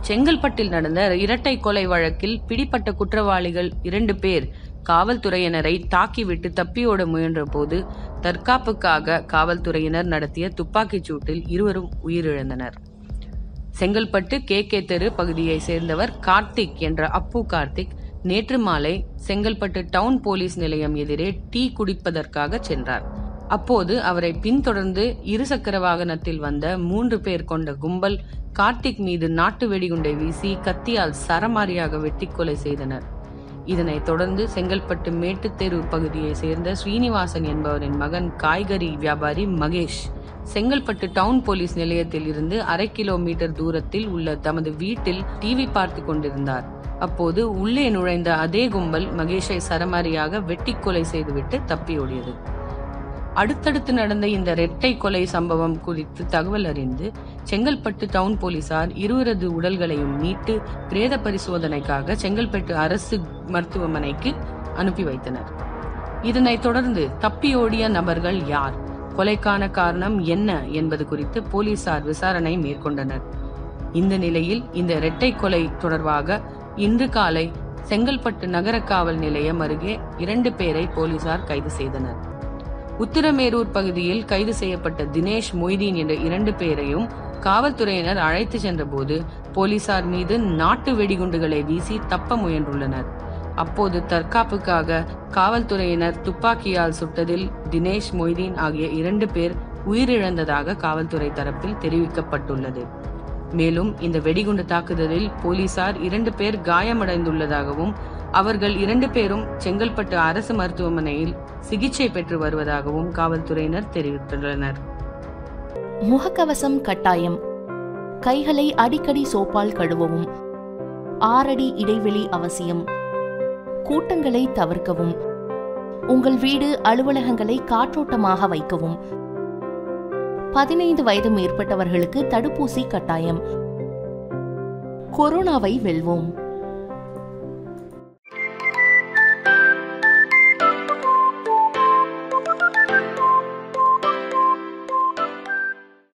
செங்கல்பட்டில் நடந்த இரட்டை கொலை வழக்கில் பிடிப்பட்ட குற்றவாளிகள் இரண்டு பேர் காவல்துறையினரை தாக்கிவிட்டு தப்பியோட முயன்ற போது தற்காப்புக்காக காவல்துறையினர் நடத்திய துப்பாக்கிச் சூட்டில் இருவரும் உயிரிழந்தனர் செங்கல்பட்டு கே கே தெரு பகுதியை சேர்ந்தவர் கார்த்திக் என்ற அப்பு கார்த்திக் நேற்று மாலை செங்கல்பட்டு டவுன் போலீஸ் நிலையம் எதிரே டீ குடிப்பதற்காக சென்றார் அப்போது அவரை பின்தொடர்ந்து இருசக்கர வாகனத்தில் வந்த மூன்று பேர் கொண்ட கும்பல் கார்த்திக் மீது நாட்டு வெடிகுண்டை வீசி கத்தியால் சரமாரியாக வெட்டி கொலை செய்தனர் இதனைத் தொடர்ந்து செங்கல்பட்டு மேட்டுத்தெரு பகுதியை சேர்ந்த ஸ்ரீனிவாசன் என்பவரின் மகன் காய்கறி வியாபாரி மகேஷ் செங்கல்பட்டு டவுன் போலீஸ் நிலையத்தில் இருந்து அரை கிலோமீட்டர் தூரத்தில் உள்ள தமது வீட்டில் டிவி பார்த்து கொண்டிருந்தார் அப்போது உள்ளே நுழைந்த அதே கும்பல் மகேஷை சரமாரியாக வெட்டி கொலை செய்துவிட்டு தப்பியோடியது அடுத்தடுத்து நடந்த இந்த இரட்டை கொலை சம்பவம் குறித்து தகவல் அறிந்து செங்கல்பட்டு டவுன் போலீசார் இருவரது உடல்களையும் மீட்டு பிரேத பரிசோதனைக்காக செங்கல்பட்டு அரசு மருத்துவமனைக்கு அனுப்பி வைத்தனர் இதனைத் தொடர்ந்து தப்பியோடிய நபர்கள் யார் கொலைக்கான காரணம் என்ன என்பது குறித்து போலீசார் விசாரணை மேற்கொண்டனர் இந்த நிலையில் இந்த இரட்டை கொலை தொடர்பாக இன்று காலை செங்கல்பட்டு நகர காவல் நிலையம் அருகே இரண்டு பேரை போலீசார் கைது செய்தனர் உத்திரமேரூர் பகுதியில் கைது செய்யப்பட்ட தினேஷ் மொய்தீன் என்ற இரண்டு பேரையும் காவல்துறையினர் அழைத்து சென்றபோது போலீசார் மீது நாட்டு வெடிகுண்டுகளை வீசி தப்ப முயன்றுள்ளனர் அப்போது தற்காப்புக்காக காவல்துறையினர் துப்பாக்கியால் சுட்டதில் தினேஷ் மொய்தீன் ஆகிய இரண்டு பேர் உயிரிழந்ததாக காவல்துறை தரப்பில் தெரிவிக்கப்பட்டுள்ளது மேலும் இந்த வெடிகுண்டு தாக்குதலில் போலீசார் இரண்டு பேர் காயமடைந்துள்ளதாகவும் அவர்கள் இரண்டு பேரும் செங்கல்பட்டு அரசு மருத்துவமனையில் சிகிச்சை பெற்று வருவதாகவும் காவல்துறையினர் தெரிவித்துள்ளனர் முகக்கவசம் கட்டாயம் கைகளை அடிக்கடி சோப்பால் கழுவவும் ஆறடி இடைவெளி அவசியம் கூட்டங்களை தவிர்க்கவும் உங்கள் வீடு அலுவலகங்களை காற்றோட்டமாக வைக்கவும் பதினைந்து வயது மேற்பட்டவர்களுக்கு தடுப்பூசி கட்டாயம் கொரோனாவை வெல்வோம்